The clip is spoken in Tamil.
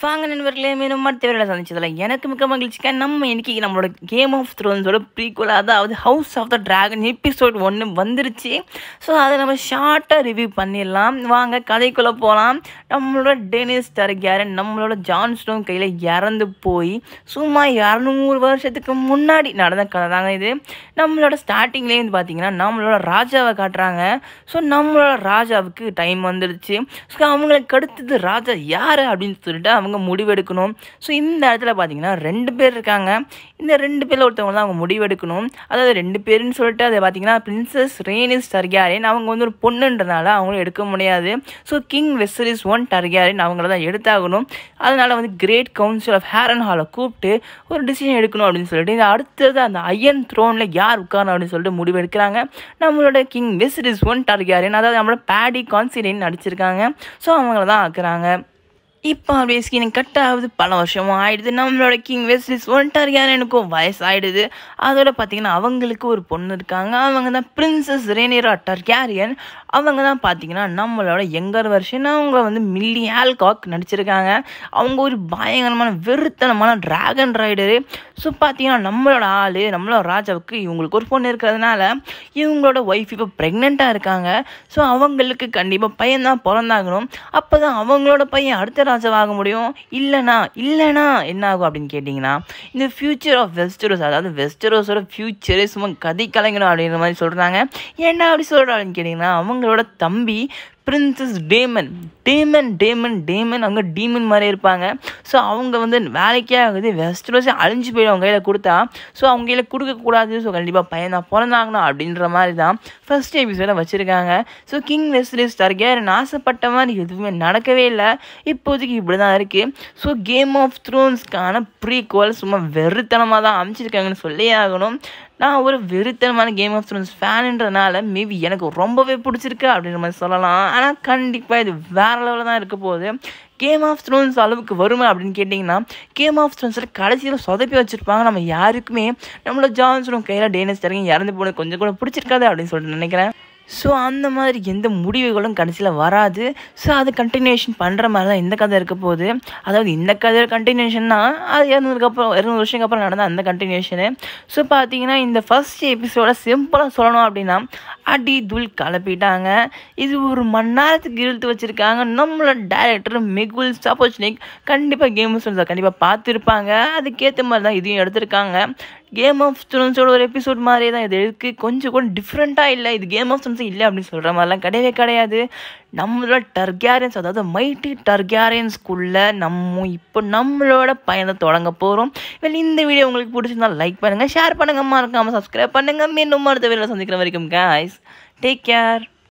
வாங்க நண்பர்களே மீண்டும் அடுத்த வேலையில் சந்திச்சதில் எனக்கு மிக்க மகிழ்ச்சிக்கா நம்ம இன்னைக்கு நம்மளோட கேம் ஆஃப் த்ரோன்ஸோட ப்ரீக்குவல் அதாவது house of the dragon episode ஒன்று வந்துருச்சு ஸோ அதை நம்ம ஷார்ட்டாக ரிவ்யூ பண்ணிடலாம் வாங்க கதைக்குள்ளே போகலாம் நம்மளோட டெனிஸ் டர்கேரன் நம்மளோட ஜான்ஸ்டோன் கையில் இறந்து போய் சும்மா இரநூறு வருஷத்துக்கு முன்னாடி நடந்த கதை தாங்க இது நம்மளோட ஸ்டார்டிங்லேயே வந்து பார்த்தீங்கன்னா நம்மளோட ராஜாவை காட்டுறாங்க ஸோ நம்மளோட ராஜாவுக்கு டைம் வந்துடுச்சு ஸோ அவங்களுக்கு அடுத்தது ராஜா யார் அப்படின்னு சொல்லிட்டு அவங்க முடிவெடுக்கணும் ஸோ இந்த இடத்துல பார்த்தீங்கன்னா ரெண்டு பேர் இருக்காங்க இந்த ரெண்டு பேரில் ஒருத்தவங்க தான் அவங்க முடிவெடுக்கணும் அதாவது ரெண்டு பேருன்னு சொல்லிட்டு அதை பார்த்தீங்கன்னா பிரின்சஸ் ரேனிஸ் டர்கியாரின் அவங்க வந்து ஒரு பொண்ணுன்றனால அவங்களும் எடுக்க முடியாது so king Viserys one Targaryen அவங்கள தான் எடுத்தாகணும் அதனால் வந்து கிரேட் கவுன்சில் ஆஃப் ஹேரன் ஹாலை கூப்பிட்டு ஒரு டிசிஷன் எடுக்கணும் அப்படின்னு சொல்லிட்டு இந்த அடுத்தது அந்த அயன் த்ரோனில் யார் உட்காரணும் அப்படின்னு சொல்லிட்டு முடிவு எடுக்கிறாங்க நம்மளோட கிங் வெஸ்டரிஸ் ஒன் டர்கியாரின் அதாவது நம்மளோட பேடி கான்சிலின் நடிச்சிருக்காங்க ஸோ அவங்கள தான் ஆக்குறாங்க இப்போ அப்படியே ஸ்கின் கட் ஆகுது பல வருஷமும் ஆயிடுது நம்மளோட கிங் வெஸ்டிஸ் ஒன்டார் எனக்கும் வயசாயிடுது அதோட பார்த்தீங்கன்னா அவங்களுக்கு ஒரு பொண்ணு இருக்காங்க அவங்க தான் பிரின்சஸ் ரேனியரா டர்கேரியன் அவங்க தான் பார்த்தீங்கன்னா நம்மளோட யங்கர் வருஷன் அவங்க வந்து மில்லி ஆல்காக் நடிச்சிருக்காங்க அவங்க ஒரு பயங்கரமான வெறுத்தனமான டிராகன் ரைடரு ஸோ பார்த்தீங்கன்னா நம்மளோட ஆள் நம்மளோட ராஜாவுக்கு இவங்களுக்கு ஒரு பொண்ணு இருக்கிறதுனால இவங்களோட ஒய்ஃப் இப்போ ப்ரெக்னெண்ட்டாக இருக்காங்க ஸோ அவங்களுக்கு கண்டிப்பாக பையன் தான் பிறந்தாகணும் அப்போ தான் அவங்களோட பையன் அடுத்த ராஜாவாக முடியும் இல்லைனா இல்லைனா என்ன ஆகும் அப்படின்னு கேட்டிங்கன்னா இந்த ஃப்யூச்சர் ஆஃப் வெஸ்டரோஸ் அதாவது வெஸ்டரோஸோட ஃப்யூச்சரே சும்மா கதை கலைஞணும் அப்படிங்கிற மாதிரி சொல்கிறாங்க ஏன்னா அப்படி சொல்கிறா அப்படின்னு கேட்டிங்கன்னா அவங்களோட தம்பி பிரின்சஸ் டேமன் டேமன் டேமன் டேமன் அவங்க டீமன் மாதிரி இருப்பாங்க ஸோ அவங்க வந்து வேலைக்கே ஆகுது வெஸ்டரோஸே அழிஞ்சு போயிடும் அவங்க கையில் கொடுத்தா ஸோ அவங்க கையில் கொடுக்கக்கூடாது ஸோ கண்டிப்பாக பையன் தான் பிறந்தாகணும் அப்படின்ற மாதிரி தான் ஃபர்ஸ்ட் எபிசோட வச்சுருக்காங்க ஸோ கிங் வெஸ்டரிஸ் டர்கேரன் ஆசைப்பட்ட மாதிரி எதுவுமே நடக்கவே இல்லை இப்போதைக்கு இப்படி தான் இருக்குது ஸோ கேம் ஆஃப் த்ரோன்ஸ்க்கான ப்ரீக்வல் சும்மா வெறுத்தனமாக தான் அமைச்சிருக்காங்கன்னு சொல்லியே ஆகணும் நான் ஒரு வெறித்தனமான கேம் ஆஃப் த்ரோன்ஸ் ஃபேனுன்றதுனால மேபி எனக்கு ரொம்பவே பிடிச்சிருக்கு அப்படின்ற மாதிரி சொல்லலாம் ஆனால் கண்டிப்பாக இது வேறு லெவலில் தான் இருக்க போகுது கேம் ஆஃப் த்ரோன்ஸ் அளவுக்கு வருமா அப்படின்னு கேட்டிங்கன்னா கேம் ஆஃப் த்ரோன்ஸில் கடைசியில் சொதப்பி வச்சுருப்பாங்க நம்ம யாருக்குமே நம்மளோட ஜான்ஸ்டும் கையில் டேனஸ் தரங்க இறந்து போன கொஞ்சம் கூட பிடிச்சிருக்காது அப்படின்னு சொல்லிட்டு நினைக்கிறேன் ஸோ அந்த மாதிரி எந்த முடிவுகளும் கடைசியில் வராது ஸோ அது கண்டினியூஷன் பண்ணுற மாதிரி தான் இந்த கதை இருக்க போகுது அதாவது இந்த கதையோட கண்டினியூஷன்னா அது இரநூறுக்கு அப்புறம் இரநூறு வருஷத்துக்கு அப்புறம் நடந்த அந்த கண்டினியூஷனு ஸோ பார்த்தீங்கன்னா இந்த ஃபஸ்ட் எபிசோட சிம்பிளாக சொல்லணும் அப்படின்னா அடி துல் கலப்பிட்டாங்க இது ஒரு மணி நேரத்துக்கு இழுத்து வச்சுருக்காங்க நம்மளோட டேரக்டர் மெகுல் சப்போச்னிக் கண்டிப்பாக கேம் ஆஃப் த்ரோன்ஸை கண்டிப்பாக பார்த்துருப்பாங்க அதுக்கேற்ற மாதிரி தான் இதையும் எடுத்திருக்காங்க கேம் ஆஃப் த்ரோன்ஸோட ஒரு எபிசோட் மாதிரியே தான் இது இருக்குது கொஞ்சம் கூட டிஃப்ரெண்ட்டாக இல்லை இது கேம் ஆஃப் த்ரோன்ஸ் இல்லை அப்படின்னு சொல்கிற மாதிரிலாம் கிடையவே கிடையாது நம்மளோட டர்கேரியன்ஸ் அதாவது மைட்டி டர்கேரியன்ஸ்குள்ளே நம்ம இப்போ நம்மளோட பயணத்தை தொடங்க போகிறோம் வெல் இந்த வீடியோ உங்களுக்கு பிடிச்சிருந்தா லைக் பண்ணுங்கள் ஷேர் பண்ணுங்கள் மறக்காமல் சப்ஸ்கிரைப் பண்ணுங்கள் மீண்டும் அடுத்த வீடியோவில் சந்திக்கிற வரைக்கும் guys டேக் கேர்